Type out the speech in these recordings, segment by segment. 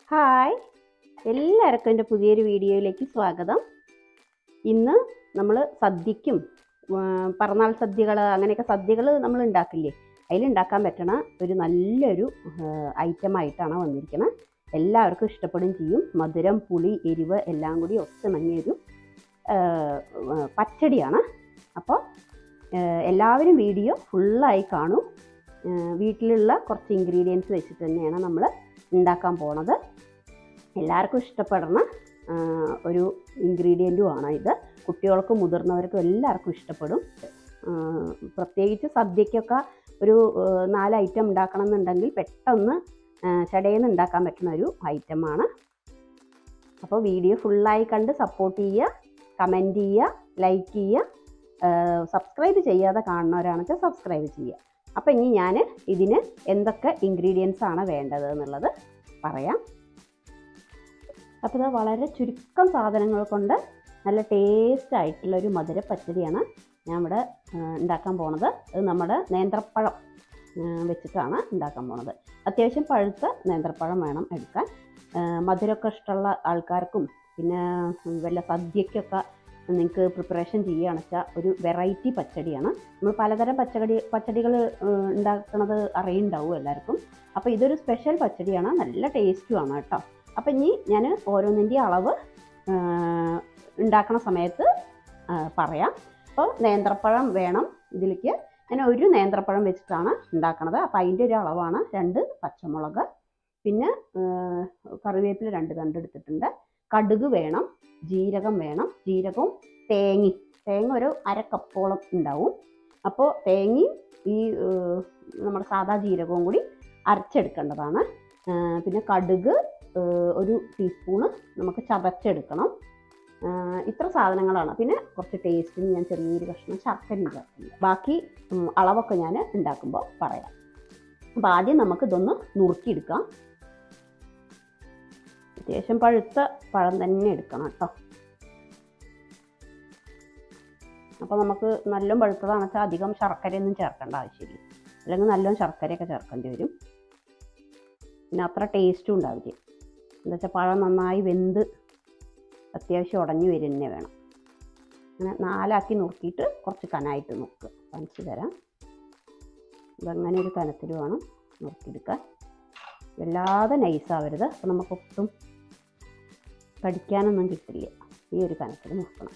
hi എല്ലാവർക്കും എൻ്റെ പുതിയൊരു വീഡിയോയിലേക്ക് സ്വാഗതം ഇന്ന് നമ്മൾ സദ്യക്കും ഉം, പറന്നാൾ സദ്യകൾ അങ്ങനെയൊക്കെ സദ്യകൾ നമ്മൾ ഉണ്ടാക്കില്ലേ അതിലുണ്ടാക്കാൻ പറ്റണ ഒരു നല്ലൊരു ഐറ്റമായിട്ടാണ് വന്നിരിക്കുന്നത് എല്ലാവർക്കും ഇഷ്ടപ്പെടുകയും ചെയ്യും മധുരം പുളി എരിവ് എല്ലാം കൂടി ഒത്തുണങ്ങിയൊരു ആ, ആ, പച്ചടിയാണ് അപ്പോൾ എല്ലാവരും വീഡിയോ ഫുള്ളായി കാണും ആ, വീട്ടിലുള്ള കുറച്ച് ഇൻഗ്രീഡിയൻസ് വെച്ചിട്ട് തന്നെയാണ് നമ്മൾ ഉണ്ടാക്കാൻ പോണത് എല്ലാവർക്കും ഇഷ്ടപ്പെടുന്ന ആ, ഒരു ഇൻഗ്രീഡിയൻറ്റും ആണ് ഇത് കുട്ടികൾക്കും മുതിർന്നവർക്കും എല്ലാവർക്കും ഇഷ്ടപ്പെടും ആ, പ്രത്യേകിച്ച് സദ്യക്കൊക്കെ ഒരു ആ, നാല് ഐറ്റം ഉണ്ടാക്കണം എന്നുണ്ടെങ്കിൽ പെട്ടെന്ന് ചടയെന്ന് ഉണ്ടാക്കാൻ പറ്റുന്ന ഒരു ഐറ്റമാണ് അപ്പോൾ വീഡിയോ ഫുള്ളായി കണ്ട് സപ്പോർട്ട് ചെയ്യുക കമൻറ്റ് ചെയ്യുക ലൈക്ക് ചെയ്യുക സബ്സ്ക്രൈബ് ചെയ്യാതെ കാണുന്നവരാണെന്ന് വെച്ചാൽ സബ്സ്ക്രൈബ് ചെയ്യുക അപ്പോൾ ഇനി ഞാൻ ഇതിന് എന്തൊക്കെ ഇൻഗ്രീഡിയൻസ് ആണ് വേണ്ടത് എന്നുള്ളത് പറയാം അപ്പോൾ ഇത് വളരെ ചുരുക്കം സാധനങ്ങൾ കൊണ്ട് നല്ല ടേസ്റ്റ് ആയിട്ടുള്ള ഒരു മധുര പച്ചടിയാണ് ഞാൻ ഇവിടെ ആ, ഉണ്ടാക്കാൻ പോണത് അത് നമ്മുടെ നേന്ത്രപ്പഴം ആ, വെച്ചിട്ടാണ് ഉണ്ടാക്കാൻ പോണത് അത്യാവശ്യം പഴുത്ത നേന്ത്രപ്പഴം വേണം എടുക്കാൻ ആ, മധുരമൊക്കെ ഇഷ്ടമുള്ള ആൾക്കാർക്കും പിന്നെ വല്ല സദ്യക്കൊക്കെ നിങ്ങൾക്ക് പ്രിപ്പറേഷൻ ചെയ്യുകയാണെന്ന് വെച്ചാൽ ഒരു വെറൈറ്റി പച്ചടിയാണ് നമ്മൾ പലതരം പച്ചടി പച്ചടികൾ ഉണ്ടാക്കുന്നത് അറിയുണ്ടാവും എല്ലാവർക്കും അപ്പോൾ ഇതൊരു സ്പെഷ്യൽ പച്ചടിയാണ് നല്ല ടേസ്റ്റുമാണ് കേട്ടോ അപ്പം ഇനി ഞാൻ ഓരോന്നിൻ്റെ അളവ് ആ, ഉണ്ടാക്കണ സമയത്ത് ആ, പറയാം അപ്പോൾ നേന്ത്രപ്പഴം വേണം ഇതിലേക്ക് ഞാൻ ഒരു നേന്ത്രപ്പഴം വെച്ചിട്ടാണ് ഉണ്ടാക്കണത് അപ്പോൾ അതിൻ്റെ ഒരു അളവാണ് രണ്ട് പച്ചമുളക് പിന്നെ ആ, കറിവേപ്പില രണ്ട് തണ്ട് എടുത്തിട്ടുണ്ട് കടുക് വേണം ജീരകം വേണം ജീരകവും തേങ്ങ തേങ്ങ ഒരു അര കപ്പോളം ഉണ്ടാവും അപ്പോൾ തേങ്ങയും ഈ ആ, നമ്മുടെ സാദാ ജീരകവും കൂടി അരച്ചെടുക്കേണ്ടതാണ് ആ, പിന്നെ കടുക് ആ, ഒരു ടീസ്പൂണ് നമുക്ക് ചതച്ചെടുക്കണം ആ, ഇത്ര സാധനങ്ങളാണ് പിന്നെ കുറച്ച് ടേസ്റ്റിന് ഞാൻ ചെറിയൊരു കഷ്ണം ശർക്കര ചേർക്കുന്നുണ്ട് ബാക്കി ഉം, അളവൊക്കെ ഞാൻ ഉണ്ടാക്കുമ്പോൾ പറയാം അപ്പോൾ ആദ്യം നമുക്ക് ഇതൊന്ന് നുറുക്കിയെടുക്കാം അത്യാവശ്യം പഴുത്ത പഴം തന്നെ എടുക്കണം കേട്ടോ അപ്പോൾ നമുക്ക് നല്ലോണം പഴുത്തതാണെന്ന് വെച്ചാൽ അധികം ശർക്കരയൊന്നും ചേർക്കേണ്ട ആവശ്യമില്ല അല്ലെങ്കിൽ നല്ലോണം ശർക്കരയൊക്കെ ചേർക്കേണ്ടി വരും പിന്നെ അത്ര ടേസ്റ്റും ഉണ്ടാവില്ല എന്താ വെച്ചാൽ പഴം നന്നായി വെന്ത് അത്യാവശ്യം ഉടഞ്ഞു വരും തന്നെ വേണം അങ്ങനെ നാലാക്കി നുറുക്കിയിട്ട് കുറച്ച് കനായിട്ട് നുറുക്കുക കാണിച്ചു തരാം ഇതങ്ങനെ ഒരു കനത്തിൽ വേണം നുറുക്കിയെടുക്കാൻ വല്ലാതെ നൈസാവരുത് അപ്പോൾ നമുക്കൊട്ടും കടിക്കാനൊന്നും കിട്ടില്ല ഈ ഒരു കനത്തിൽ നുറുക്കണം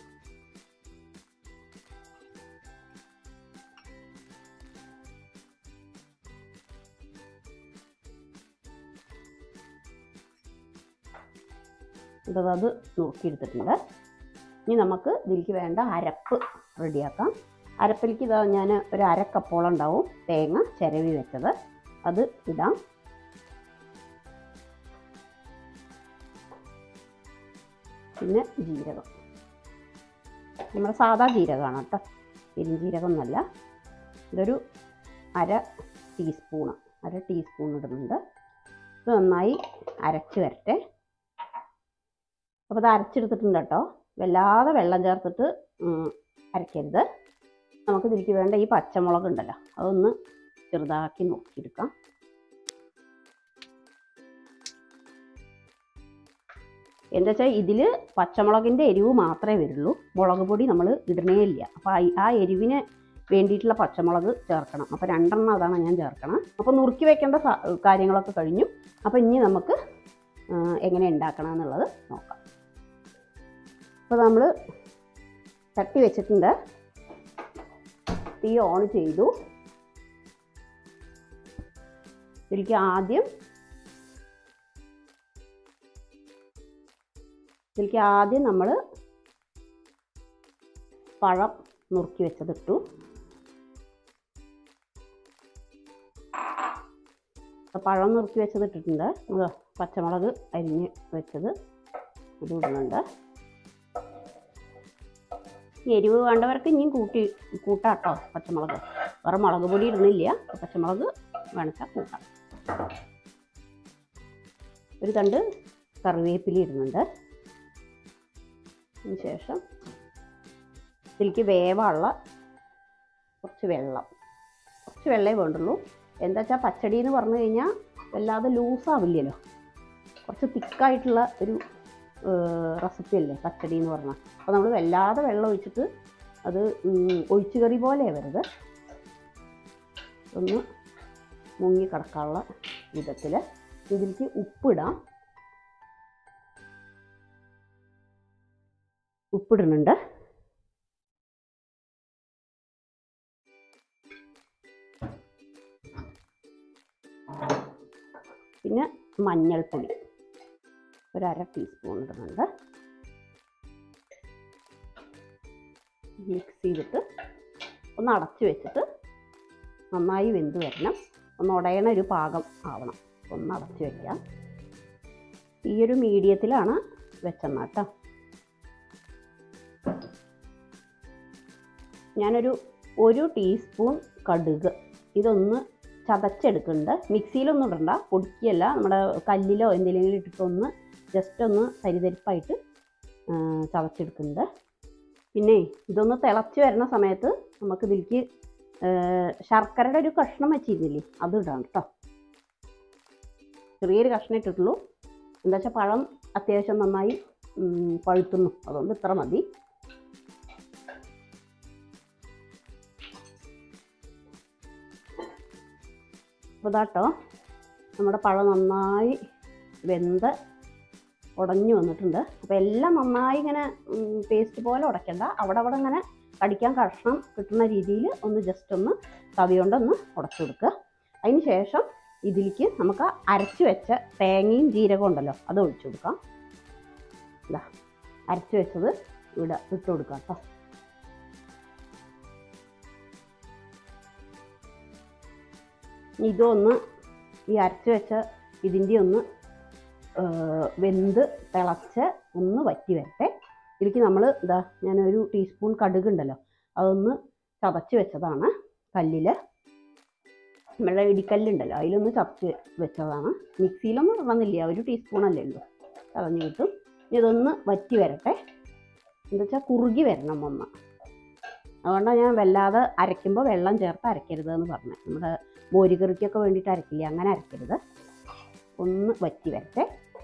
ഇപ്പം അത് നുറുക്കിയെടുത്തിട്ടുണ്ട് ഇനി നമുക്ക് ഇതിലേക്ക് വേണ്ട അരപ്പ് റെഡിയാക്കാം അരപ്പിലേക്ക് ഇതാ ഞാൻ ഒരു അരക്കപ്പോളം ഉണ്ടാവും തേങ്ങ ചിരവി വെച്ചത് അത് ഇടാം പിന്നെ ജീരകം നമ്മുടെ സാദാ ജീരകമാണ് കേട്ടോ പെരുംജീരകമൊന്നുമല്ല ഇതൊരു അര ടീസ്പൂണ് അര ടീസ്പൂൺ ഇടുന്നുണ്ട് ഇത് നന്നായി അരച്ച് വരട്ടെ അപ്പോൾ ഇത് അരച്ചെടുത്തിട്ടുണ്ട് കേട്ടോ വല്ലാതെ വെള്ളം ചേർത്തിട്ട് ഉം, അരക്കരുത് നമുക്ക് ഇതിലേക്ക് വേണ്ട ഈ പച്ചമുളക് ഉണ്ടല്ലോ അതൊന്ന് ചെറുതാക്കി നോക്കിയെടുക്കാം എന്താ വെച്ചാൽ ഇതിൽ പച്ചമുളകിൻ്റെ എരിവ് മാത്രമേ വരുള്ളൂ മുളക് പൊടി നമ്മൾ ഇടണേ ഇല്ല അപ്പോൾ ആ- ആ എരിവിന് വേണ്ടിയിട്ടുള്ള പച്ചമുളക് ചേർക്കണം അപ്പോൾ രണ്ടെണ്ണം അതാണ് ഞാൻ ചേർക്കണം അപ്പോൾ നുറുക്കി വെക്കേണ്ട സ- കാര്യങ്ങളൊക്കെ കഴിഞ്ഞു അപ്പോൾ ഇനി നമുക്ക് ആ, എങ്ങനെ ഉണ്ടാക്കണം എന്നുള്ളത് നോക്കാം അപ്പോൾ നമ്മൾ തട്ടി വെച്ചിട്ടുണ്ട് തീ ഓൺ ചെയ്തു ഇതിലേക്ക് ആദ്യം ഇതിലേക്ക് ആദ്യം നമ്മൾ പഴം നുറുക്കി വെച്ചതിട്ടു അപ്പോൾ പഴം നുറുക്കി വെച്ചത് ഇട്ടിട്ടുണ്ട് അത് പച്ചമുളക് അരിഞ്ഞ് വെച്ചത് ഇത് ഇടുന്നുണ്ട് ഈ എരിവ് വേണ്ടവർക്ക് ഇനിയും കൂട്ടി കൂട്ടാട്ടോ പച്ചമുളക് വേറെ മുളക് പൊടി ഇടുന്നില്ല അപ്പോൾ പച്ചമുളക് വേണിച്ചാൽ കൂട്ടാം ഒരു തണ്ട് കറിവേപ്പില ഇടുന്നുണ്ട് അതിന് ശേഷം ഇതിലേക്ക് വേവാനുള്ള കുറച്ച് വെള്ളം കുറച്ച് വെള്ളമേ വേണ്ടുള്ളൂ എന്താ വെച്ചാൽ പച്ചടി എന്ന് പറഞ്ഞു കഴിഞ്ഞാൽ വല്ലാതെ ലൂസാവില്ലല്ലോ കുറച്ച് തിക്കായിട്ടുള്ള ഒരു റെസിപ്പി അല്ലേ പച്ചടി എന്ന് പറഞ്ഞാൽ അപ്പോൾ നമ്മൾ വല്ലാതെ വെള്ളം ഒഴിച്ചിട്ട് അത് ഒഴിച്ചു കറി പോലെ വരുത് ഒന്ന് മുങ്ങി കിടക്കാനുള്ള വിധത്തിൽ ഇതിലേക്ക് ഉപ്പിടാം ഉപ്പിടുന്നുണ്ട് പിന്നെ മഞ്ഞൾപ്പൊടി ഒരു അര ടീസ്പൂൺ ഇടുന്നുണ്ട് മിക്സ് ചെയ്തിട്ട് ഒന്ന് അടച്ചു വെച്ചിട്ട് നന്നായി വെന്ത് വരണം ഒന്ന് ഉടയണ ഒരു പാകം ആവണം ഒന്ന് അടച്ചു വെക്കാം ഈ ഒരു മീഡിയത്തിലാണ് വെച്ചെന്ന കേട്ടോ ഞാനൊരു ഒരു ടീസ്പൂൺ കടുക് ഇതൊന്ന് ചതച്ചെടുക്കുന്നുണ്ട് മിക്സിയിലൊന്നും ഇടണ്ട പൊടിക്കുകയല്ല നമ്മുടെ കല്ലിലോ എന്തെങ്കിലും ഇട്ടിട്ടൊന്ന് ജസ്റ്റ് ഒന്ന് തരിതരിപ്പായിട്ട് ആ, ചതച്ചെടുക്കുന്നുണ്ട് പിന്നെ ഇതൊന്ന് തിളച്ച് വരുന്ന സമയത്ത് നമുക്ക് ഇതിലേക്ക് ശർക്കരയുടെ ഒരു കഷ്ണം വെച്ചിരുന്നില്ലേ അത് ഇടാം കേട്ടോ ചെറിയൊരു കഷ്ണം ഇട്ടിട്ടുള്ളൂ എന്താ വെച്ചാൽ പഴം അത്യാവശ്യം നന്നായി ഉം, പഴുത്തുന്നു അതുകൊണ്ട് ഇത്ര മതി അപ്പോൾ ഇതാട്ടോ നമ്മുടെ പഴം നന്നായി വെന്ത് ഉടഞ്ഞു വന്നിട്ടുണ്ട് അപ്പോൾ എല്ലാം നന്നായി ഇങ്ങനെ പേസ്റ്റ് പോലെ ഉടയ്ക്കണ്ട അവിടെ അവിടെ ഇങ്ങനെ കടിക്കാൻ കഷ്ണം കിട്ടുന്ന രീതിയിൽ ഒന്ന് ജസ്റ്റ് ഒന്ന് തവി കൊണ്ടൊന്ന് ഉടച്ചു കൊടുക്കുക അതിന് ശേഷം ഇതിലേക്ക് നമുക്ക് അരച്ച് വെച്ച തേങ്ങയും ജീരകവും ഉണ്ടല്ലോ അത് ഒഴിച്ചു കൊടുക്കാം ഇതാ അരച്ച് വെച്ചത് ഇവിടെ ഇട്ട് കൊടുക്കാം കേട്ടോ ഇതൊന്ന് ഈ അരച്ച് വെച്ച ഇതിൻ്റെ ഒന്ന് ആ, വെന്ത് തിളച്ച് ഒന്ന് വറ്റി വരട്ടെ ഇതിലേക്ക് നമ്മൾ ഇതാ ഞാനൊരു ടീസ്പൂൺ കടുക് ഉണ്ടല്ലോ അതൊന്ന് ചതച്ച് വെച്ചതാണ് കല്ലിൽ നമ്മുടെ ഇടിക്കല്ലുണ്ടല്ലോ അതിലൊന്ന് ചതച്ച് വെച്ചതാണ് മിക്സിയിലൊന്നും ഇടണമെന്നില്ല ഒരു ടീസ്പൂൺ അല്ലേ ഉള്ളൂ ചതഞ്ഞ് കിട്ടും ഇനി ഇതൊന്ന് വറ്റി വരട്ടെ എന്താ വെച്ചാൽ കുറുകി വരണം ഒന്ന് അതുകൊണ്ടാണ് ഞാൻ വല്ലാതെ അരയ്ക്കുമ്പോൾ വെള്ളം ചേർത്ത് അരയ്ക്കരുത് എന്ന് പറഞ്ഞത് നമ്മുടെ മോരുകറിക്കൊക്കെ വേണ്ടിയിട്ട് അരക്കില്ലേ അങ്ങനെ അരക്കരുത് ഒന്ന് വറ്റി വരട്ടെ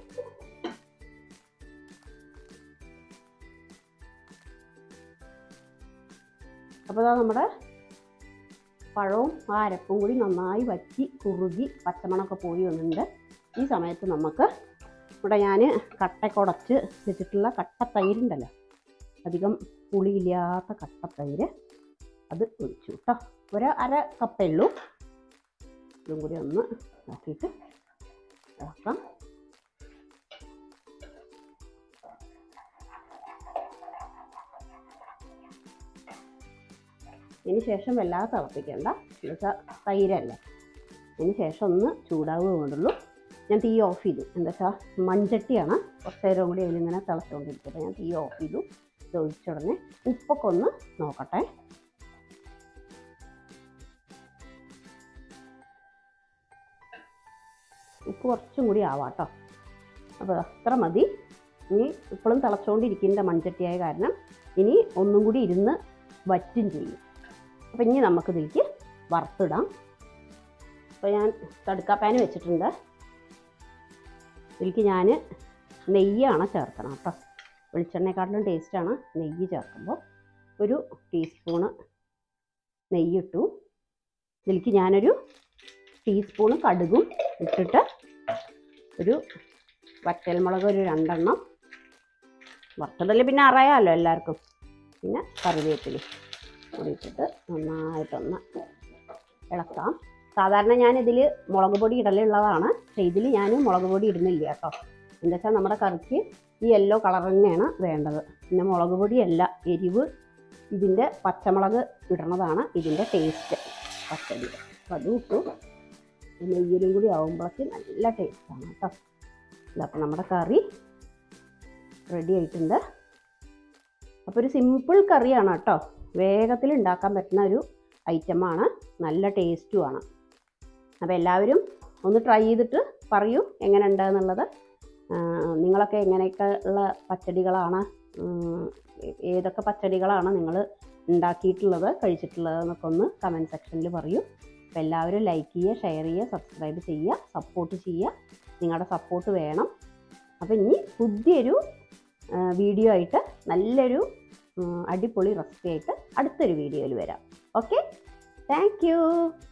അപ്പോൾ ഇതാ നമ്മുടെ പഴവും ആ അരപ്പും കൂടി നന്നായി വറ്റി കുറുകി പച്ചമണമൊക്കെ പോയി വന്നിട്ടുണ്ട് ഈ സമയത്ത് നമുക്ക് ഇവിടെ ഞാൻ കട്ടക്കുടച്ച് വെച്ചിട്ടുള്ള കട്ട തൈരുണ്ടല്ലോ അധികം പുളിയില്ലാത്ത കട്ട തൈര് അത് ഒഴിച്ചു കേട്ടോ ഒരു അര കപ്പേ ഉള്ളൂ ഇതും കൂടി ഒന്ന് ആക്കിയിട്ട് ഇളക്കാം ഇതിന് ശേഷം വല്ലാതെ തിളപ്പിക്കണ്ട എന്നുവെച്ചാൽ തൈരല്ലേ അതിന് ശേഷം ഒന്ന് ചൂടാവുക വേണ്ടുള്ളൂ ഞാൻ തീ ഓഫ് ചെയ്തു എന്താ വെച്ചാൽ മൺചട്ടിയാണ് കുറച്ച് നേരം കൂടി അതിലിങ്ങനെ തിളച്ചുകൊണ്ടിരിക്കുന്നത് ഞാൻ തീ ഓഫ് ചെയ്തു ഇത് ഒഴിച്ച ഉടനെ ഉപ്പൊക്കെ ഒന്ന് നോക്കട്ടെ ഉപ്പ് കുറച്ചും കൂടി ആവാട്ടോ അപ്പോൾ അത്ര മതി ഇനി ഇപ്പോഴും തിളച്ചുകൊണ്ടിരിക്കുന്ന മൺചട്ടിയായ കാരണം ഇനി ഒന്നും കൂടി ഇരുന്ന് വറ്റും ചെയ്യും അപ്പോൾ ഇനി നമുക്കിതിലേക്ക് വറുത്തിടാം അപ്പോൾ ഞാൻ തടുക്ക പാൻ വെച്ചിട്ടുണ്ട് ഇതിലേക്ക് ഞാൻ നെയ്യാണ് ചേർക്കണം കേട്ടോ വെളിച്ചെണ്ണയെക്കാട്ടിലും ടേസ്റ്റാണ് നെയ്യ് ചേർക്കുമ്പോൾ ഒരു ടീസ്പൂണ് നെയ്യിട്ടു ഇതിലേക്ക് ഞാനൊരു ടീസ്പൂണ് കടുകും ഇട്ടിട്ട് ഒരു വറ്റൽമുളക് ഒരു രണ്ടെണ്ണം വറുത്തതല്ലേ പിന്നെ അറിയാമല്ലോ എല്ലാവർക്കും പിന്നെ കറിവേപ്പില കൂടി ഇട്ടിട്ട് നന്നായിട്ടൊന്ന് ഇളക്കാം സാധാരണ ഞാൻ ഇതിൽ മുളക് പൊടി ഇടലുള്ളതാണ് പക്ഷേ ഇതിൽ ഞാൻ മുളക് പൊടി ഇടുന്നില്ല കേട്ടോ എന്താ വെച്ചാൽ നമ്മുടെ കറിക്ക് ഈ യെല്ലോ കളർ തന്നെയാണ് വേണ്ടത് പിന്നെ മുളക് പൊടിയല്ല എരിവ് ഇതിൻ്റെ പച്ചമുളക് ഇടണതാണ് ഇതിൻ്റെ ടേസ്റ്റ് പച്ചടി അപ്പം അതും ഇട്ടു നെയ്യിലും കൂടി ആകുമ്പോഴേക്ക് നല്ല ടേസ്റ്റാണ് കേട്ടോ അപ്പം നമ്മുടെ കറി റെഡി ആയിട്ടുണ്ട് അപ്പോൾ ഒരു സിമ്പിൾ കറിയാണ് കേട്ടോ വേഗത്തിൽ ഉണ്ടാക്കാൻ പറ്റുന്ന ഒരു ഐറ്റമാണ് നല്ല ടേസ്റ്റുമാണ് അപ്പോൾ എല്ലാവരും ഒന്ന് ട്രൈ ചെയ്തിട്ട് പറയൂ എങ്ങനെ ഉണ്ട് എന്നുള്ളത് ആ, നിങ്ങളൊക്കെ എങ്ങനെയൊക്കെ ഉള്ള പച്ചടികളാണ് ഉം, ഏതൊക്കെ പച്ചടികളാണ് നിങ്ങൾ ഉണ്ടാക്കിയിട്ടുള്ളത് കഴിച്ചിട്ടുള്ളത് എന്നൊക്കെ ഒന്ന് കമൻറ്റ് സെക്ഷനിൽ പറയൂ അപ്പോൾ എല്ലാവരും ലൈക്ക് ചെയ്യുക ഷെയർ ചെയ്യുക സബ്സ്ക്രൈബ് ചെയ്യുക സപ്പോർട്ട് ചെയ്യുക നിങ്ങളുടെ സപ്പോർട്ട് വേണം അപ്പോൾ ഇനി പുതിയൊരു ആ, വീഡിയോ ആയിട്ട് നല്ലൊരു ഉം, അടിപൊളി റെസിപ്പി ആയിട്ട് അടുത്തൊരു വീഡിയോയിൽ വരാം ഓക്കെ താങ്ക് യു